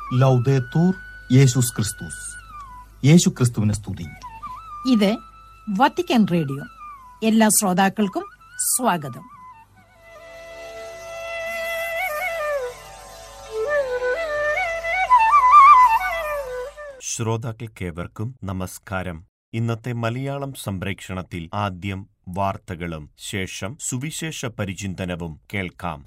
ലൗദേത്തൂർ യേശുസ് ക്രിസ്തുസ് യേശു ക്രിസ്തുവിനെ സ്തുതി ഇത് വത്തിക്കാൻ റേഡിയോ എല്ലാ ശ്രോതാക്കൾക്കും സ്വാഗതം ശ്രോതാക്കൾക്കേവർക്കും നമസ്കാരം ഇന്നത്തെ മലയാളം സംപ്രേക്ഷണത്തിൽ ആദ്യം വാർത്തകളും ശേഷം സുവിശേഷ പരിചിന്തനവും കേൾക്കാം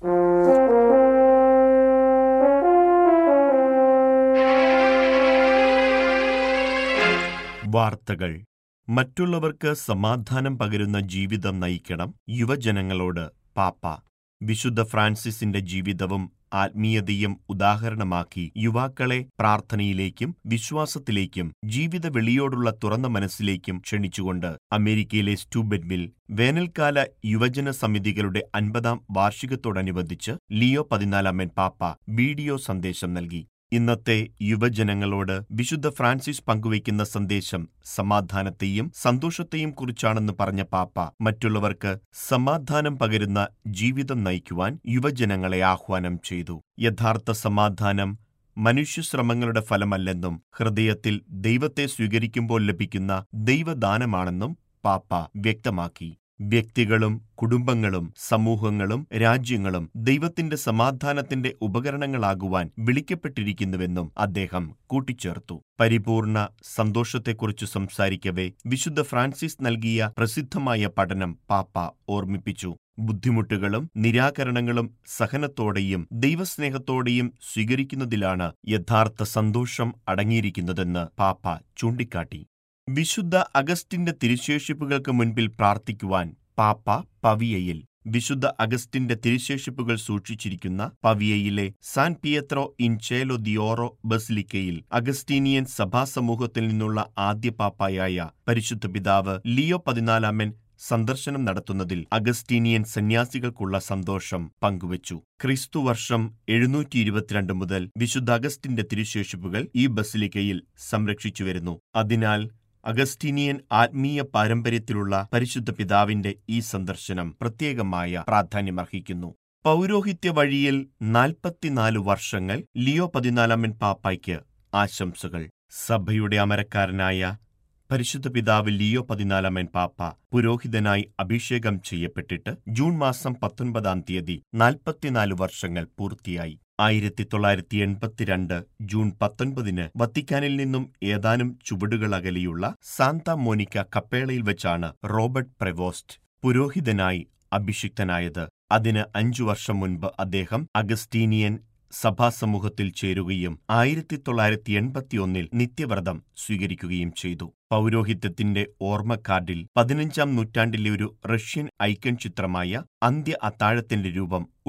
വാർത്തകൾ മറ്റുള്ളവർക്ക് സമാധാനം പകരുന്ന ജീവിതം നയിക്കണം യുവജനങ്ങളോട് പാപ്പ വിശുദ്ധ ഫ്രാൻസിസിന്റെ ജീവിതവും ആത്മീയതയും ഉദാഹരണമാക്കി യുവാക്കളെ പ്രാർത്ഥനയിലേക്കും വിശ്വാസത്തിലേക്കും ജീവിത വെളിയോടുള്ള തുറന്ന മനസ്സിലേക്കും ക്ഷണിച്ചുകൊണ്ട് അമേരിക്കയിലെ സ്റ്റൂബെഡ്മിൽ വേനൽക്കാല യുവജന സമിതികളുടെ അൻപതാം വാർഷികത്തോടനുബന്ധിച്ച് ലിയോ പതിനാലാമൻ പാപ്പ വീഡിയോ സന്ദേശം നൽകി ഇന്നത്തെ യുവജനങ്ങളോട് വിശുദ്ധ ഫ്രാൻസിസ് പങ്കുവയ്ക്കുന്ന സന്ദേശം സമാധാനത്തെയും സന്തോഷത്തെയും കുറിച്ചാണെന്ന് പറഞ്ഞ പാപ്പ മറ്റുള്ളവർക്ക് സമാധാനം പകരുന്ന ജീവിതം നയിക്കുവാൻ യുവജനങ്ങളെ ആഹ്വാനം ചെയ്തു യഥാർത്ഥ സമാധാനം മനുഷ്യശ്രമങ്ങളുടെ ഫലമല്ലെന്നും ഹൃദയത്തിൽ ദൈവത്തെ സ്വീകരിക്കുമ്പോൾ ലഭിക്കുന്ന ദൈവദാനമാണെന്നും പാപ്പ വ്യക്തമാക്കി വ്യക്തികളും കുടുംബങ്ങളും സമൂഹങ്ങളും രാജ്യങ്ങളും ദൈവത്തിന്റെ സമാധാനത്തിന്റെ ഉപകരണങ്ങളാകുവാൻ വിളിക്കപ്പെട്ടിരിക്കുന്നുവെന്നും അദ്ദേഹം കൂട്ടിച്ചേർത്തു പരിപൂർണ സന്തോഷത്തെക്കുറിച്ച് സംസാരിക്കവേ വിശുദ്ധ ഫ്രാൻസിസ് നൽകിയ പ്രസിദ്ധമായ പഠനം പാപ്പ ഓർമ്മിപ്പിച്ചു ബുദ്ധിമുട്ടുകളും നിരാകരണങ്ങളും സഹനത്തോടെയും ദൈവസ്നേഹത്തോടെയും സ്വീകരിക്കുന്നതിലാണ് യഥാർത്ഥ സന്തോഷം അടങ്ങിയിരിക്കുന്നതെന്ന് പാപ്പ ചൂണ്ടിക്കാട്ടി വിശുദ്ധ അഗസ്റ്റിന്റെ തിരുശേഷിപ്പുകൾക്ക് മുൻപിൽ പ്രാർത്ഥിക്കുവാൻ പാപ്പ പവിയയിൽ വിശുദ്ധ അഗസ്റ്റിന്റെ തിരുശേഷിപ്പുകൾ സൂക്ഷിച്ചിരിക്കുന്ന പവിയയിലെ San Pietro in Ciel d'Oro ബസിലിക്കയിൽ അഗസ്റ്റീനിയൻ സഭാസമൂഹത്തിൽ നിന്നുള്ള ആദ്യ പാപ്പായായ പരിശുദ്ധ പിതാവ് ലിയോ പതിനാലാമൻ സന്ദർശനം നടത്തുന്നതിൽ അഗസ്റ്റീനിയൻ സന്യാസികൾക്കുള്ള സന്തോഷം പങ്കുവച്ചു ക്രിസ്തുവർഷം എഴുന്നൂറ്റി ഇരുപത്തിരണ്ട് മുതൽ വിശുദ്ധ അഗസ്റ്റിന്റെ തിരുശേഷിപ്പുകൾ ഈ ബസിലിക്കയിൽ സംരക്ഷിച്ചുവരുന്നു അതിനാൽ അഗസ്റ്റീനിയൻ ആത്മീയ പാരമ്പര്യത്തിലുള്ള പരിശുദ്ധ പിതാവിന്റെ ഈ സന്ദർശനം പ്രത്യേകമായ പ്രാധാന്യമർഹിക്കുന്നു പൗരോഹിത്യ വഴിയിൽ നാൽപ്പത്തിനാല് വർഷങ്ങൾ ലിയോ പതിനാലാമൻ പാപ്പായ്ക്ക് ആശംസകൾ സഭയുടെ അമരക്കാരനായ പരിശുദ്ധ പിതാവ് ലിയോ പതിനാലാമൻ പാപ്പ പുരോഹിതനായി അഭിഷേകം ചെയ്യപ്പെട്ടിട്ട് ജൂൺ മാസം പത്തൊൻപതാം തീയതി നാൽപ്പത്തിനാല് വർഷങ്ങൾ പൂർത്തിയായി ആയിരത്തി തൊള്ളായിരത്തി എൺപത്തിരണ്ട് ജൂൺ പത്തൊൻപതിന് വത്തിക്കാനിൽ നിന്നും ഏതാനും ചുവടുകൾ അകലെയുള്ള സാന്ത മോനിക്ക കപ്പേളയിൽ വെച്ചാണ് റോബർട്ട് പ്രവോസ്റ്റ് പുരോഹിതനായി അഭിഷിക്തനായത് അതിന് അഞ്ചു വർഷം മുൻപ് അദ്ദേഹം അഗസ്റ്റീനിയൻ സഭാസമൂഹത്തിൽ ചേരുകയും ആയിരത്തി തൊള്ളായിരത്തി എൺപത്തിയൊന്നിൽ നിത്യവ്രതം സ്വീകരിക്കുകയും ചെയ്തു പൗരോഹിത്യത്തിന്റെ ഓർമ്മ കാർഡിൽ പതിനഞ്ചാം നൂറ്റാണ്ടിലെ ഒരു റഷ്യൻ ഐക്കൺ ചിത്രമായ അന്ത്യ അത്താഴത്തിന്റെ രൂപം